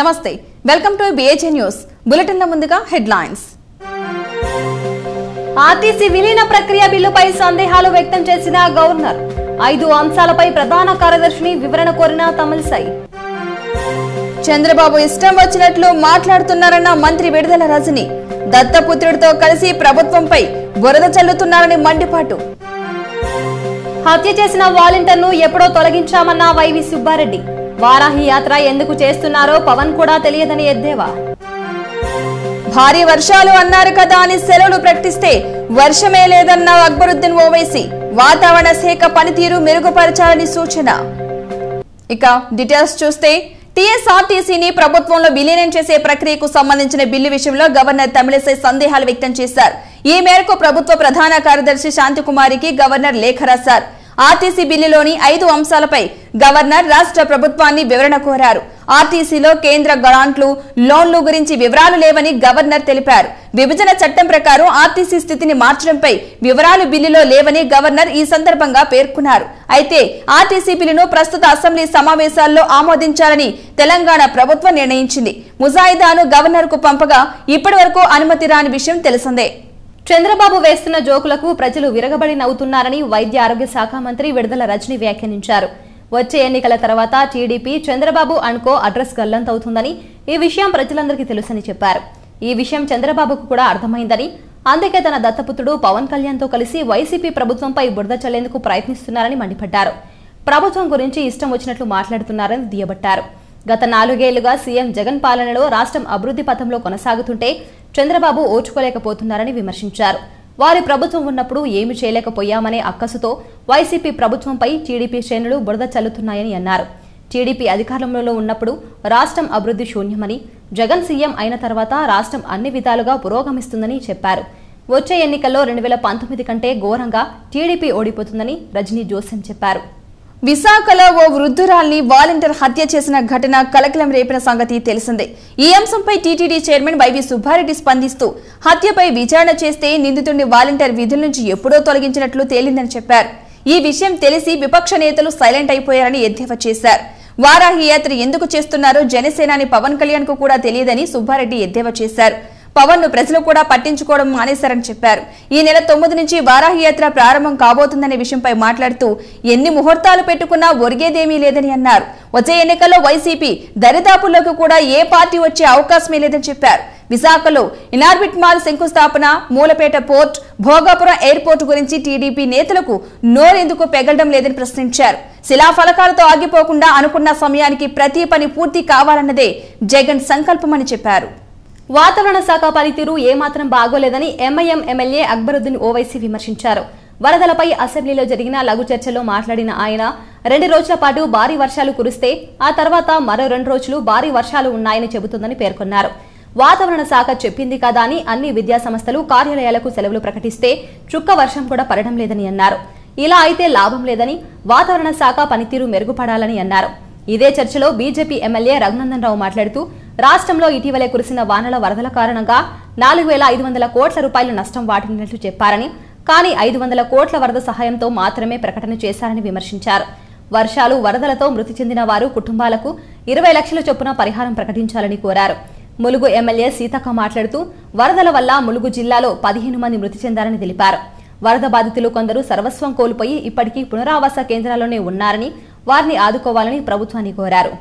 నమస్తే welcome to BAJ news బులెటిన్ల ముందుగా హెడ్లైన్స్ ఆర్టీసీ విలీన ప్రక్రియ బిల్లుపై సందేహాలు వ్యక్తం చేసిన గవర్నర్ ఐదు అంశాలపై ప్రధాన కార్యదర్శిని వివరణ కోరిన తమిళసై చంద్రబాబు ఇష్టం వచ్చినట్లు మాట్లాడుతున్నారన్న మంత్రి విడుదల రజని దత్తపుత్రుడితో కలిసి ప్రభుత్వంపై బురద చల్లుతున్నారని మండిపాటు హత్య చేసిన వాలంటీర్ను ఎప్పుడో తొలగించామన్న వైవి సుబ్బారెడ్డి వారాహి యాత్ర ఎందుకు చేస్తున్నారో పవన్ కూడా తెలియదని ఎద్దేవా భారీ వర్షాలు అన్నారు కదా అని సెలవులు ప్రకటిస్తే వర్షమే లేదన్న అక్బరుద్దీన్ ఓవైసీ వాతావరణ శాఖ పనితీరు మెరుగుపరచాలని సూచన ఇక డీటెయిల్స్ చూస్తే టీఎస్ఆర్టీసీని ప్రభుత్వంలో విలీనం చేసే ప్రక్రియకు సంబంధించిన బిల్లు విషయంలో గవర్నర్ తమిళిసై సందేహాలు వ్యక్తం చేశారు ఈ మేరకు ప్రభుత్వ ప్రధాన కార్యదర్శి శాంతికుమారికి గవర్నర్ లేఖ రాశారు ఆర్టీసీ బిల్లులోని ఐదు అంశాలపై గవర్నర్ రాష్ట్ర ప్రభుత్వాన్ని వివరణ కోరారు ఆర్టీసీలో కేంద్ర గ్రాంట్లు లోన్లు గురించి వివరాలు లేవని గవర్నర్ తెలిపారు విభజన చట్టం ప్రకారం ఆర్టీసీ స్థితిని మార్చడంపై వివరాలు బిల్లులో లేవని గవర్నర్ ఈ సందర్భంగా పేర్కొన్నారు అయితే ఆర్టీసీ బిల్లును ప్రస్తుత అసెంబ్లీ సమావేశాల్లో ఆమోదించాలని తెలంగాణ ప్రభుత్వం నిర్ణయించింది ముజాయిదాను గవర్నర్ కు పంపగా ఇప్పటి వరకు అనుమతి రాని విషయం తెలిసిందే చంద్రబాబు వేస్తున్న జోకులకు ప్రజలు విరగబడి నవ్వుతున్నారని వైద్య ఆరోగ్య శాఖ మంత్రి విడుదల రజని వ్యాఖ్యానించారు వచ్చే ఎన్నికల తర్వాత టీడీపీ చంద్రబాబు అనుకో అడ్రస్ గల్లంతవుతుందని ఈ విషయం ప్రజలందరికీ తెలుసని చెప్పారు ఈ విషయం చంద్రబాబుకు కూడా అర్థమైందని అందుకే తన దత్తపుత్రుడు పవన్ కళ్యాణ్తో కలిసి వైసీపీ ప్రభుత్వంపై బురద చల్లేందుకు ప్రయత్నిస్తున్నారని మండిపడ్డారు ప్రభుత్వం గురించి ఇష్టం వచ్చినట్లు మాట్లాడుతున్నారని దుయ్యబట్టారు గత నాలుగేళ్లుగా సీఎం జగన్ పాలనలో రాష్ట్రం అభివృద్ధి పథంలో కొనసాగుతుంటే చంద్రబాబు ఓర్చుకోలేకపోతున్నారని విమర్శించారు వారి ప్రభుత్వం ఉన్నప్పుడు ఏమి చేయలేకపోయామనే అక్కసుతో వైసీపీ ప్రభుత్వంపై టీడీపీ శ్రేణులు బురద చల్లుతున్నాయని అన్నారు టీడీపీ అధికారంలో ఉన్నప్పుడు రాష్ట్రం అభివృద్ధి శూన్యమని జగన్ సీఎం అయిన తర్వాత రాష్ట్రం అన్ని విధాలుగా పురోగమిస్తుందని చెప్పారు వచ్చే ఎన్నికల్లో రెండు వేల పంతొమ్మిది కంటే ఘోరంగా టీడీపీ ఓడిపోతుందని రజనీ జోసెన్ చెప్పారు విశాఖలో ఓ వృద్ధురాల్ని వాలంటీర్ హత్య చేసిన ఘటన కలకలం రేపిన సంగతి తెలిసిందే ఈ అంశంపై టీటీడీ చైర్మన్ వైవి సుబ్బారెడ్డి స్పందిస్తూ హత్యపై విచారణ చేస్తే నిందితుడిని వాలంటీర్ విధుల నుంచి ఎప్పుడో తొలగించినట్లు తేలిందని చెప్పారు ఈ విషయం తెలిసి విపక్ష నేతలు సైలెంట్ అయిపోయారని ఎద్దేవా చేశారు వారాహి యాత్ర ఎందుకు చేస్తున్నారో జనసేనాని పవన్ కళ్యాణ్ కు కూడా తెలియదని సుబ్బారెడ్డి ఎద్దేవా చేశారు పవన్ ను ప్రజలు కూడా పట్టించుకోవడం మానేశారని చెప్పారు ఈ నెల తొమ్మిది నుంచి వారాహి యాత్ర ప్రారంభం కాబోతుందనే విషయంపై మాట్లాడుతూ ఎన్ని ముహూర్తాలు పెట్టుకున్నా ఒరిగేదేమీ లేదని అన్నారు వచ్చే ఎన్నికల్లో వైసీపీ దరిదాపుల్లోకి కూడా ఏ పార్టీ వచ్చే అవకాశమే లేదని చెప్పారు విశాఖలో ఇనార్బిట్ మాల్ శంకుస్థాపన మూలపేట పోర్ట్ భోగాపురం ఎయిర్పోర్ట్ గురించి టీడీపీ నేతలకు నోరెందుకు పెగలడం లేదని ప్రశ్నించారు శిలాఫలకాలతో ఆగిపోకుండా అనుకున్న సమయానికి ప్రతి పని పూర్తి కావాలన్నదే జగన్ సంకల్పమని చెప్పారు వాతావరణ శాఖ పనితీరు ఏమాత్రం బాగోలేదని ఎంఐఎం ఎమ్మెల్యే అక్బరుద్దీన్ ఓవైసీ విమర్శించారు వరదలపై అసెంబ్లీలో జరిగిన లఘు చర్చలో మాట్లాడిన ఆయన రెండు రోజుల పాటు భారీ వర్షాలు కురిస్తే ఆ తర్వాత మరో రెండు రోజులు భారీ వర్షాలు ఉన్నాయని చెబుతుందని పేర్కొన్నారు వాతావరణ శాఖ చెప్పింది కదా అని అన్ని విద్యా సంస్థలు కార్యాలయాలకు సెలవులు ప్రకటిస్తే చుక్క వర్షం కూడా పడడం లేదని అన్నారు ఇలా అయితే లాభం లేదని వాతావరణ శాఖ పనితీరు మెరుగుపడాలని అన్నారు ఇదే చర్చలో బీజేపీ ఎమ్మెల్యే రఘునందన్ రావు మాట్లాడుతూ రాష్ట్రంలో ఇటీవలే కురిసిన వానల వరదల కారణంగా నాలుగు వేల ఐదు వందల కోట్ల రూపాయలు నష్టం వాటిల్లినట్లు చెప్పారని కానీ ఐదు వందల కోట్ల వరద సహాయంతో మాత్రమే ప్రకటన చేశారని విమర్శించారు వర్షాలు వరదలతో మృతి చెందిన వారు కుటుంబాలకు ఇరవై లక్షల చొప్పున పరిహారం ప్రకటించాలని కోరారు ములుగు ఎమ్మెల్యే సీతక్క మాట్లాడుతూ వరదల వల్ల ములుగు జిల్లాలో పదిహేను మంది మృతి చెందారని తెలిపారు వరద బాధితులు కొందరు సర్వస్వం కోల్పోయి ఇప్పటికీ పునరావాస కేంద్రాల్లోనే ఉన్నారని వారిని ఆదుకోవాలని ప్రభుత్వాన్ని కోరారు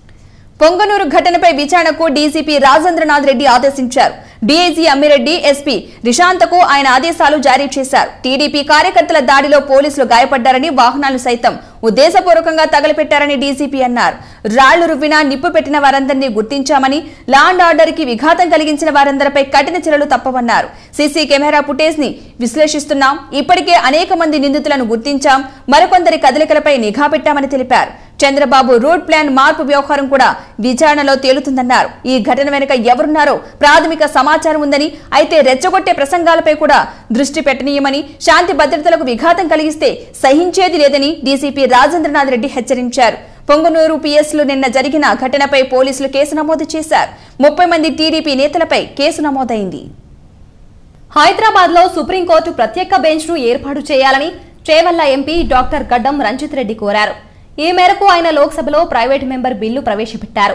పొంగనూరు ఘటనపై విచారణకు డీజీపీ రాజేంద్రనాథ్ రెడ్డి ఆదేశించారు డీఐజీ అమ్మిరెడ్డి ఎస్పీ రిషాంతకు ఆయన ఆదేశాలు జారీ చేశారు టీడీపీ కార్యకర్తల దాడిలో పోలీసులు గాయపడ్డారని వాహనాలు సైతం ఉద్దేశపూర్వకంగా తగలపెట్టారని డీజీపీ అన్నారు రాళ్లు రువ్వినా నిప్పు పెట్టిన వారందరినీ గుర్తించామని లా అండ్ ఆర్డర్ కి విఘాతం కలిగించిన వారందరిపై కఠిన చర్యలు తప్పవన్నారు సీసీ కెమెరా ఫుటేజ్ ని విశ్లేషిస్తున్నాం ఇప్పటికే అనేక మంది నిందితులను గుర్తించాం మరికొందరి కదలికలపై నిఘా పెట్టామని తెలిపారు చంద్రబాబు రూట్ ప్లాన్ మార్పు వ్యవహారం కూడా విచారణలో తేలుతుందన్నారు ఈ ఘటన వెనుక ఎవరున్నారో ప్రాథమిక సమాచారం ఉందని అయితే రెచ్చగొట్టే ప్రసంగాలపై కూడా దృష్టి పెట్టనీయమని శాంతి భద్రతలకు విఘాతం కలిగిస్తే సహించేది లేదని డీసీపీ రాజేంద్రనాథ్ రెడ్డి హెచ్చరించారు పొంగనూరు పిఎస్లో నిన్న జరిగిన ఘటనపై పోలీసులు కేసు నమోదు చేశారు ముప్పై మంది టీడీపీ నేతలపై కేసు నమోదైంది హైదరాబాద్ లో సుప్రీంకోర్టు ప్రత్యేక బెంచ్ ను ఏర్పాటు చేయాలని చేవల్ల ఎంపీ డాక్టర్ గడ్డం రంజిత్ రెడ్డి కోరారు ఈ మేరకు ఆయన లోక్సభలో ప్రైవేట్ మెంబర్ బిల్లు ప్రవేశపెట్టారు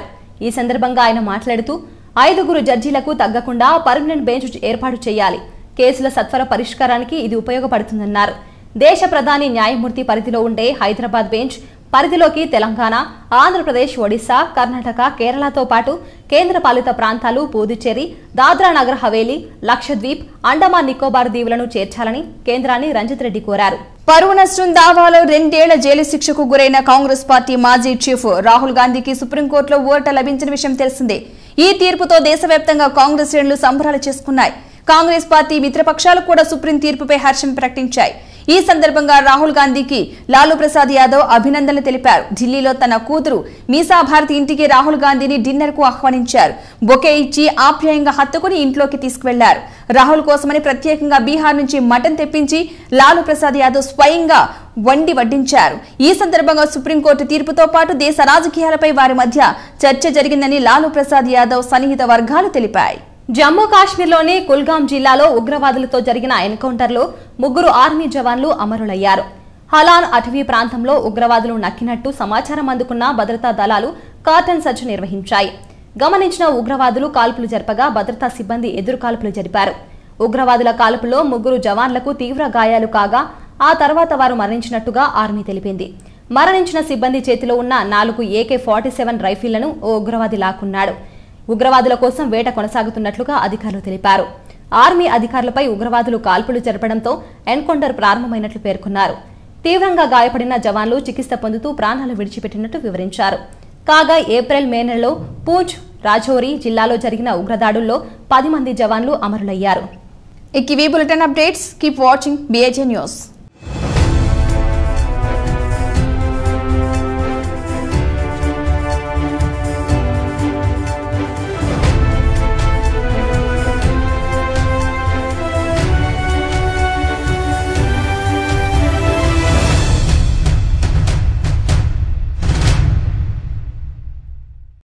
ఈ సందర్భంగా ఆయన మాట్లాడుతూ ఐదుగురు జడ్జీలకు తగ్గకుండా పర్మనెంట్ బెంచ్ ఏర్పాటు చేయాలి కేసుల సత్వర పరిష్కారానికి ఇది ఉపయోగపడుతుందన్నారు దేశ ప్రధాని న్యాయమూర్తి పరిధిలో ఉండే హైదరాబాద్ బెంచ్ పరిధిలోకి తెలంగాణ ఆంధ్రప్రదేశ్ ఒడిశా కర్ణాటక కేరళతో పాటు కేంద్రపాలిత ప్రాంతాలు పుదుచ్చేరి దాద్రా నగర్ హవేలీ లక్షద్వీప్ అండమాన్ నికోబార్ దీవులను చేర్చాలని కేంద్రాన్ని రంజిత్ రెడ్డి కోరారు పరువు నష్టం దావాలో రెండేళ్ల జైలు శిక్షకు గురైన కాంగ్రెస్ పార్టీ మాజీ చీఫ్ రాహుల్ గాంధీకి సుప్రీంకోర్టులో ఊరట లభించిన విషయం తెలిసిందే ఈ తీర్పుతో దేశవ్యాప్తంగా కాంగ్రెస్ శ్రేణులు సంబరాలు చేసుకున్నాయి కాంగ్రెస్ పార్టీ మిత్రపక్షాలు కూడా సుప్రీం తీర్పుపై హర్షం ప్రకటించాయి ఈ సందర్భంగా రాహుల్ గాంధీకి లాలూ ప్రసాద్ యాదవ్ అభినందనలు తెలిపారు ఢిల్లీలో తన కూతురు మీసా భారతి ఇంటికి రాహుల్ గాంధీని డిన్నర్ కు ఆహ్వానించారు బొకే ఇచ్చి ఆప్యాయంగా హత్తుకుని ఇంట్లోకి తీసుకువెళ్లారు రాహుల్ కోసమని ప్రత్యేకంగా బీహార్ నుంచి మటన్ తెప్పించి లాలూ ప్రసాద్ యాదవ్ స్వయంగా వండి వడ్డించారు ఈ సందర్భంగా సుప్రీంకోర్టు తీర్పుతో పాటు దేశ రాజకీయాలపై వారి మధ్య చర్చ జరిగిందని లాలూ ప్రసాద్ యాదవ్ సన్నిహిత వర్గాలు తెలిపాయి జమ్మూ కాశ్మీర్లోని కుల్గాం జిల్లాలో ఉగ్రవాదులతో జరిగిన ఎన్కౌంటర్లో ముగ్గురు ఆర్మీ జవాన్లు అమరులయ్యారు హలాన్ అటవీ ప్రాంతంలో ఉగ్రవాదులు నక్కినట్టు సమాచారం అందుకున్న భద్రతా దళాలు కార్టన్ సర్చ్ నిర్వహించాయి గమనించిన ఉగ్రవాదులు కాల్పులు జరపగా భద్రతా సిబ్బంది ఎదురు కాల్పులు జరిపారు ఉగ్రవాదుల కాల్పులో ముగ్గురు జవాన్లకు తీవ్ర గాయాలు కాగా ఆ తర్వాత వారు మరణించినట్టుగా ఆర్మీ తెలిపింది మరణించిన సిబ్బంది చేతిలో ఉన్న నాలుగు ఏకే ఫార్టీ సెవెన్ రైఫిళ్లను ఓ ఉగ్రవాది లాక్కున్నాడు ఉగ్రవాదుల కోసం వేట కొనసాగుతున్నట్లుగా అధికారులు తెలిపారు ఆర్మీ అధికారులపై ఉగ్రవాదులు కాల్పులు జరపడంతో ఎన్కౌంటర్ ప్రారంభమైనట్లు పేర్కొన్నారు తీవ్రంగా గాయపడిన జవాన్లు చికిత్స పొందుతూ ప్రాణాలు విడిచిపెట్టినట్టు వివరించారు కాగా ఏప్రిల్ మే నెలలో పూంచ్ రాజౌరి జిల్లాలో జరిగిన ఉగ్రదాడుల్లో పది మంది జవాన్లు అమరులయ్యారు ఇక ఇవి bulletin updates keep watching BAJ news